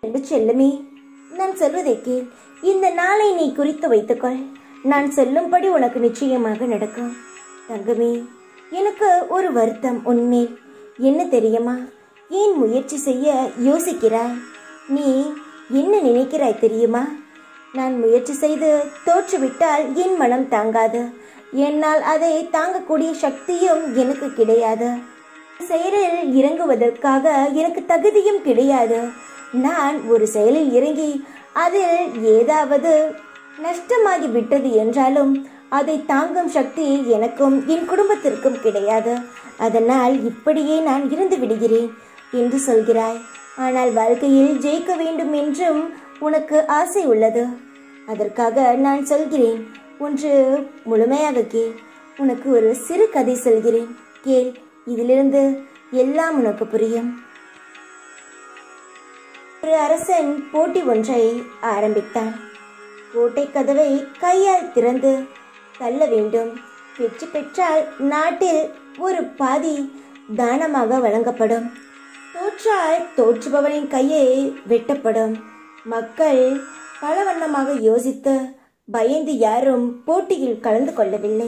அன்பு செல்லமே நான் சொல்வதை கேள் இந்த நாளை நீ குறித்து வைத்துக்கொள் நான் சொல்லும்படி உனக்கு நிச்சயமாக நடக்கும் தங்கமே எனக்கு ஒரு வருத்தம் உன்மேல் என்ன தெரியுமா ஏன் முயற்சி செய்ய யோசிக்கிறாய் நீ என்ன நினைக்கிறாய் தெரியுமா நான் முயற்சி செய்து தோற்றுவிட்டால் என் மனம் தாங்காது என்னால் அதை தாங்கக்கூடிய சக்தியும் எனக்கு கிடையாது செயலில் இறங்குவதற்காக எனக்கு தகுதியும் கிடையாது நான் ஒரு செயலில் இறங்கி அதில் ஏதாவது நஷ்டமாகி விட்டது என்றாலும் அதை தாங்கும் சக்தி எனக்கும் என் குடும்பத்திற்கும் கிடையாது அதனால் இப்படியே நான் இருந்து விடுகிறேன் என்று சொல்கிறாய் ஆனால் வாழ்க்கையில் ஜெயிக்க வேண்டும் என்றும் உனக்கு ஆசை உள்ளது அதற்காக நான் சொல்கிறேன் ஒன்று முழுமையாக கேள் உனக்கு ஒரு சிறு கதை சொல்கிறேன் கேள் இதிலிருந்து எல்லாம் உனக்கு புரியும் ஒரு அரசன் போட்டி ஒன்றை ஆரம்பித்தான் கோட்டை கதவை கையால் திறந்து தள்ள வேண்டும் வெற்றி பெற்றால் நாட்டில் ஒரு பாதி தானமாக வழங்கப்படும் தோற்றால் தோற்றுபவனின் கையை வெட்டப்படும் மக்கள் பல வண்ணமாக யோசித்து பயந்து யாரும் போட்டியில் கலந்து கொள்ளவில்லை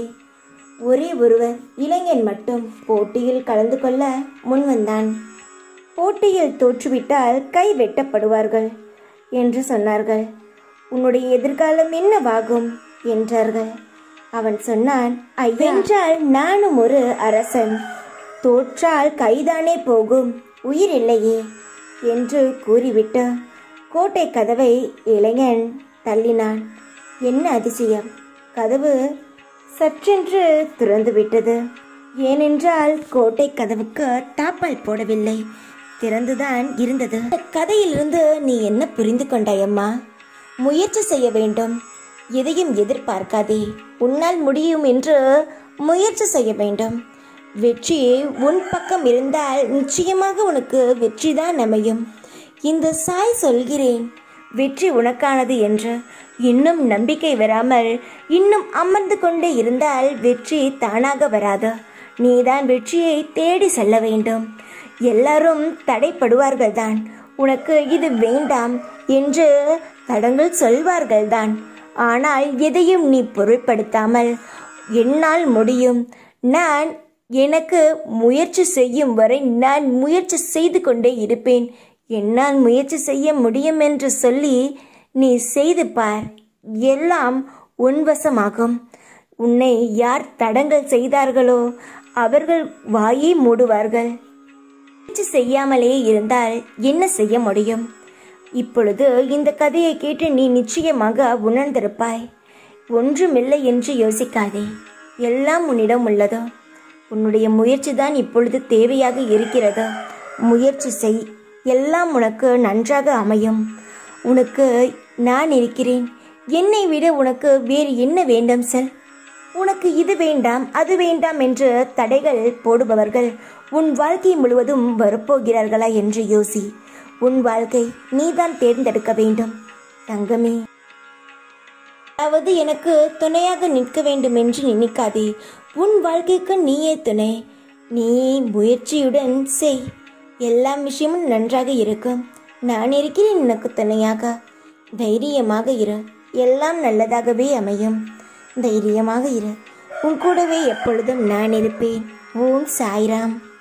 ஒரே ஒருவர் இளைஞன் மட்டும் போட்டியில் கலந்து கொள்ள முன்வந்தான் போட்டியில் தோற்றுவிட்டால் கை வெட்டப்படுவார்கள் என்று சொன்னார்கள் உன்னுடைய எதிர்காலம் என்னவாகும் என்றார்கள் அவன் சொன்னான் ஐயா என்றால் நானும் ஒரு அரசன் தோற்றால் கைதானே போகும் உயிர் இல்லையே என்று கூறிவிட்டு கோட்டை கதவை இளைஞன் தள்ளினான் என்ன அதிசயம் கதவு சற்றென்று திறந்து விட்டது ஏனென்றால் கோட்டை கதவுக்கு தாப்பால் போடவில்லை திறந்துதான் இருந்தது இந்த கதையிலிருந்து நீ என்ன புரிந்து கொண்டாயம்மா முயற்சி செய்ய வேண்டும் எதையும் எதிர்பார்க்காதே உன்னால் முடியும் என்று முயற்சி செய்ய வேண்டும் வெற்றி உன் பக்கம் இருந்தால் நிச்சயமாக உனக்கு வெற்றிதான் அமையும் இந்த சாய் சொல்கிறேன் வெற்றி உனக்கானது என்று இன்னும் நம்பிக்கை வராமல் இன்னும் அமர்ந்து கொண்டே இருந்தால் வெற்றி தானாக வராது நீதான் வெற்றியை தேடி செல்ல வேண்டும் எல்லாரும் தடைப்படுவார்கள் தான் உனக்கு இது வேண்டாம் என்று தடங்கள் சொல்வார்கள் தான் ஆனால் எதையும் நீ பொருட்படுத்தாமல் என்னால் முடியும் நான் எனக்கு முயற்சி செய்யும் வரை நான் முயற்சி செய்து கொண்டே இருப்பேன் என்னால் முயற்சி செய்ய முடியும் என்று சொல்லி நீ செய்து பார் எல்லாம் உன்வசமாகும் உன்னை யார் தடங்கள் செய்தார்களோ அவர்கள் வாயை மூடுவார்கள் முயற்சி செய்யாமலே இருந்தால் என்ன செய்ய முடியும் இப்பொழுது இந்த கதையை கேட்டு நீ நிச்சயமாக உணர்ந்திருப்பாய் ஒன்றுமில்லை என்று யோசிக்காதே எல்லாம் உன்னிடம் உள்ளது உன்னுடைய முயற்சி தான் இப்பொழுது தேவையாக இருக்கிறது முயற்சி செய் எல்லாம் உனக்கு நன்றாக அமையும் உனக்கு நான் இருக்கிறேன் என்னை விட உனக்கு வேறு என்ன வேண்டும் செல் உனக்கு இது வேண்டாம் அது வேண்டாம் என்று தடைகள் போடுபவர்கள் உன் வாழ்க்கை முழுவதும் வரப்போகிறார்களா என்று யோசி உன் வாழ்க்கை நீதான் தேர்ந்தெடுக்க வேண்டும் தங்கமே அதாவது எனக்கு துணையாக நிற்க வேண்டும் என்று நினைக்காதே உன் வாழ்க்கைக்கு நீயே துணை நீ முயற்சியுடன் செய் எல்லா விஷயமும் நன்றாக இருக்கும் நான் இருக்கிறேன் உனக்கு துணையாக தைரியமாக இரு எல்லாம் நல்லதாகவே அமையும் தைரியமாக இரு உன் கூடவே எப்பொழுதும் நான் இருப்பேன் ஓம் சாய்ராம்